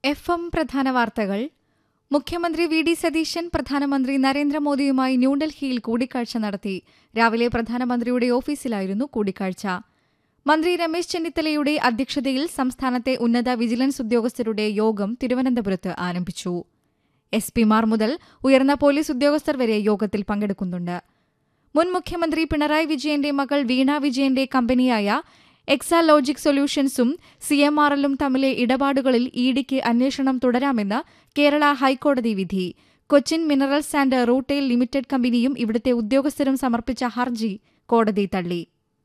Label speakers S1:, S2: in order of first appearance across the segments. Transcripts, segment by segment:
S1: F M പ്രധാന വാർത്തകൾ മുഖ്യമന്ത്രി വി ഡി സതീശൻ പ്രധാനമന്ത്രി നരേന്ദ്രമോദിയുമായി ന്യൂഡൽഹിയിൽ കൂടിക്കാഴ്ച നടത്തി രാവിലെ പ്രധാനമന്ത്രിയുടെ ഓഫീസിലായിരുന്നു കൂടിക്കാഴ്ച മന്ത്രി രമേശ് ചെന്നിത്തലയുടെ അധ്യക്ഷതയിൽ സംസ്ഥാനത്തെ ഉന്നത വിജിലൻസ് ഉദ്യോഗസ്ഥരുടെ യോഗം തിരുവനന്തപുരത്ത് ആരംഭിച്ചു എസ് പിമാർ മുതൽ ഉയർന്ന പോലീസ് ഉദ്യോഗസ്ഥർ വരെ യോഗത്തിൽ പങ്കെടുക്കുന്നുണ്ട് മുൻ മുഖ്യമന്ത്രി പിണറായി വിജയന്റെ മകൾ വീണ വിജയന്റെ കമ്പനിയായ എക്സാലോജിക് സൊല്യൂഷൻസും സി എം ആർ എല്ലും തമ്മിലെ ഇടപാടുകളിൽ ഇഡിക്ക് അന്വേഷണം തുടരാമെന്ന് കേരള ഹൈക്കോടതി വിധി Cochin minerals and rutile limited കമ്പനിയും ഇവിടുത്തെ ഉദ്യോഗസ്ഥരും സമർപ്പിച്ച ഹർജി കോടതി തള്ളി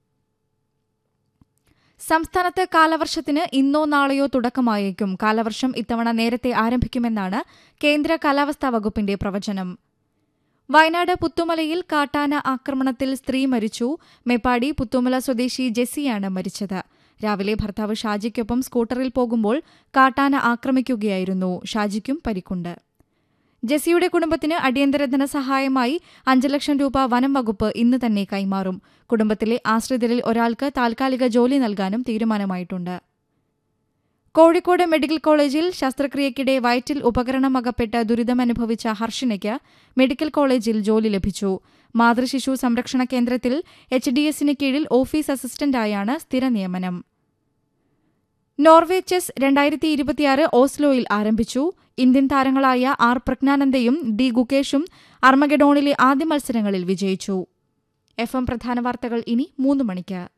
S1: സംസ്ഥാനത്ത് കാലവർഷത്തിന് ഇന്നോ നാളെയോ തുടക്കമായേക്കും കാലവർഷം ഇത്തവണ നേരത്തെ ആരംഭിക്കുമെന്നാണ് കേന്ദ്ര കാലാവസ്ഥാ വകുപ്പിന്റെ പ്രവചനം വയനാട് പുത്തുമലയിൽ കാട്ടാന ആക്രമണത്തിൽ സ്ത്രീ മരിച്ചു മേപ്പാടി പുത്തുമല സ്വദേശി ജെസ്സിയാണ് മരിച്ചത് രാവിലെ ഭർത്താവ് ഷാജിക്കൊപ്പം സ്കൂട്ടറിൽ പോകുമ്പോൾ കാട്ടാന ആക്രമിക്കുകയായിരുന്നു ഷാജിക്കും പരിക്കുണ്ട് ജെസ്സിയുടെ കുടുംബത്തിന് അടിയന്തര ധനസഹായമായി അഞ്ച് ലക്ഷം രൂപ വനം വകുപ്പ് ഇന്ന് തന്നെ കൈമാറും കുടുംബത്തിലെ ആശ്രിതരിൽ ഒരാൾക്ക് താൽക്കാലിക ജോലി നൽകാനും തീരുമാനമായിട്ടുണ്ട് കോഴിക്കോട് മെഡിക്കൽ കോളേജിൽ ശസ്ത്രക്രിയയ്ക്കിടെ വയറ്റിൽ ഉപകരണം അകപ്പെട്ട് ദുരിതമനുഭവിച്ച ഹർഷിനയ്ക്ക് മെഡിക്കൽ കോളേജിൽ ജോലി ലഭിച്ചു മാതൃശിശു സംരക്ഷണ കേന്ദ്രത്തിൽ എച്ച് ഡി എസിന് കീഴിൽ ഓഫീസ് അസിസ്റ്റന്റായാണ് സ്ഥിര നിയമനം നോർവേ ചെസ് രണ്ടായിരത്തി ഇരുപത്തിയാറ് ഓസ്ലോയിൽ ആരംഭിച്ചു ഇന്ത്യൻ താരങ്ങളായ ആർ പ്രജ്ഞാനന്ദയും ഡി ഗുകേഷും അർമഗഡോണിലെ ആദ്യ മത്സരങ്ങളിൽ വിജയിച്ചു എഫ് എം പ്രധാന വാർത്തകൾ ഇനി മൂന്ന് മണിക്ക്